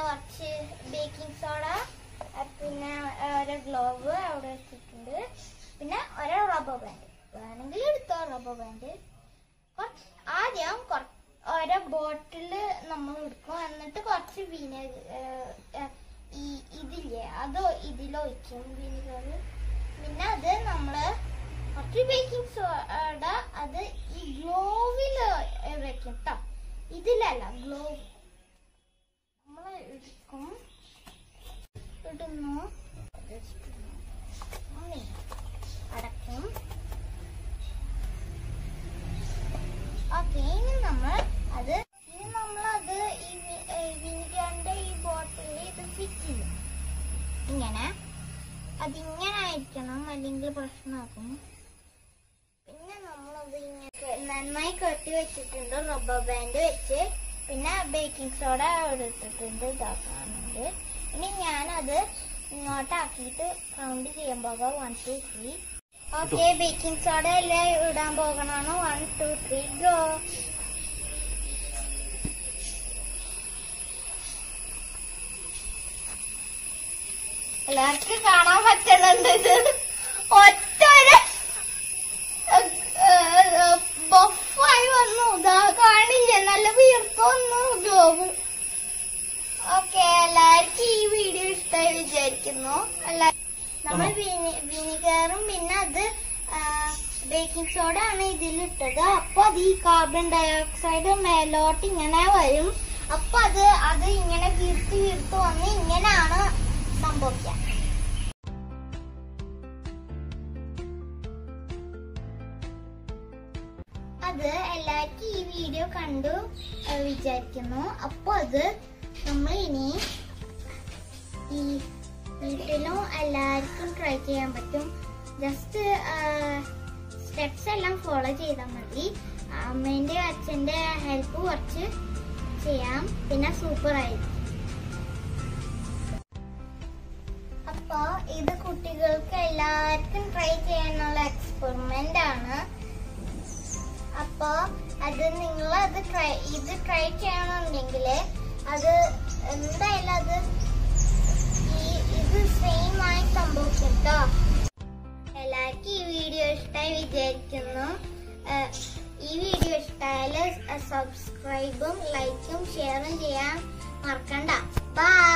കുറച്ച് baking soda പിന്നെ ഒരു ഗ്ലോവ് അവിടെ വെച്ചിട്ടുണ്ട് പിന്നെ ഒരു റബ്ബർ ബാൻഡ് വേണമെങ്കിൽ എടുത്തോ റബ്ബർ ബാൻഡ് ആദ്യം കുറ- ഓരോ ബോട്ടില് നമ്മൾ എടുക്കും എന്നിട്ട് കുറച്ച് വിനെഗർ ഈ ഇതില്ലേ അത് ഇതിലൊഴിക്കും വിനെഗർ പിന്നെ അത് നമ്മള് കുറച്ച് ബേക്കിംഗ് സോഡ അത് ഈ ഗ്ലോവിൽ വെക്കും കേട്ടോ ഇതിലല്ല ഗ്ലോവ് നമ്മൾ എടുക്കും ഇടുന്നു അങ്ങനെ അടക്കും ഓക്കെ ഇനി നമ്മൾ അത് ഇനി നമ്മൾ അത് ഈ വിനിഗറിന്റെ ഈ ബോട്ടിലിൽ ഇത് ഫിറ്റ് ചെയ്യും ഇങ്ങനെ അതിങ്ങനെ ആയിരിക്കണം അല്ലെങ്കിൽ പ്രശ്നമാക്കും പിന്നെ നമ്മളത് ഇങ്ങനെ നന്നായി കെട്ടി വെച്ചിട്ടുണ്ട് റബ്ബർ ബാൻഡ് വെച്ച് പിന്നെ ബേക്കിംഗ് സോഡ എടുത്തിട്ടുണ്ട് ഇതാക്കാനുണ്ട് ഇനി ഞാനത് ഇങ്ങോട്ടാക്കിയിട്ട് കൗണ്ട് ചെയ്യാൻ പോകാം one two three okay baking soda എല്ലാം ഇടാൻ പോകണമാണ് വൺ ടു ത്രീ ഗോ എല്ലാവർക്കും കാണാൻ പറ്റുന്നുണ്ട് ഇത് ഒറ്റ ഒരു ബഫായി വന്നു ഇതാ കാണില്ല നല്ല വീർത്ത് വന്നു ഗ്ലോബ് ഓക്കെ എല്ലാവർക്കും ഈ വീഡിയോ ഇഷ്ടമായി വിചാരിക്കുന്നു എല്ലാ നമ്മൾ വിനിഗറും പിന്നെ അത് ബേക്കിംഗ് സോഡ ആണ് ഇതിലിട്ടത് അപ്പൊ അത് ഈ കാർബൺ ഡയോക്സൈഡ് മേലോട്ട് ഇങ്ങനെ വരും അപ്പൊ അത് അത് ഇങ്ങനെ വീർത്ത് വീർത്ത് വന്ന് ഇങ്ങനെയാണ് സംഭവിക്കുക അത് എല്ലാവർക്കും ഈ വീഡിയോ കണ്ടു ഏഹ്, വിചാരിക്കുന്നു അപ്പൊ അത് നമ്മൾ ഇനി ഈ വീട്ടിലും എല്ലാവർക്കും ട്രൈ ചെയ്യാൻ പറ്റും ജസ്റ്റ് സ്റ്റെപ്സ് എല്ലാം ഫോളോ ചെയ്താൽ മതി അമ്മേന്റെ അച്ഛന്റെ ഹെൽപ്പ് കുറച്ച് ചെയ്യാം പിന്നെ സൂപ്പർ ആയിരിക്കും അപ്പൊ ഇത് കുട്ടികൾക്ക് എല്ലാവർക്കും ട്രൈ ചെയ്യാനുള്ള എക്സ്പെരിമെന്റ് ആണ് അപ്പൊ അത് നിങ്ങൾ അത് ട്രൈ ഇത് ട്രൈ ചെയ്യണമെന്നുണ്ടെങ്കിൽ അത് എന്തായാലും അത് ഈ ഇത് സെയിം ആയി സംഭവിക്കും കേട്ടോ എല്ലാവർക്കും ഈ വീഡിയോ ഇഷ്ടമായി വിചാരിക്കുന്നു ഏഹ്, ഈ വീഡിയോ ഇഷ്ടമായാൽ സബ്സ്ക്രൈബും ലൈക്കും ഷെയറും ചെയ്യാൻ മറക്കണ്ട ബൈ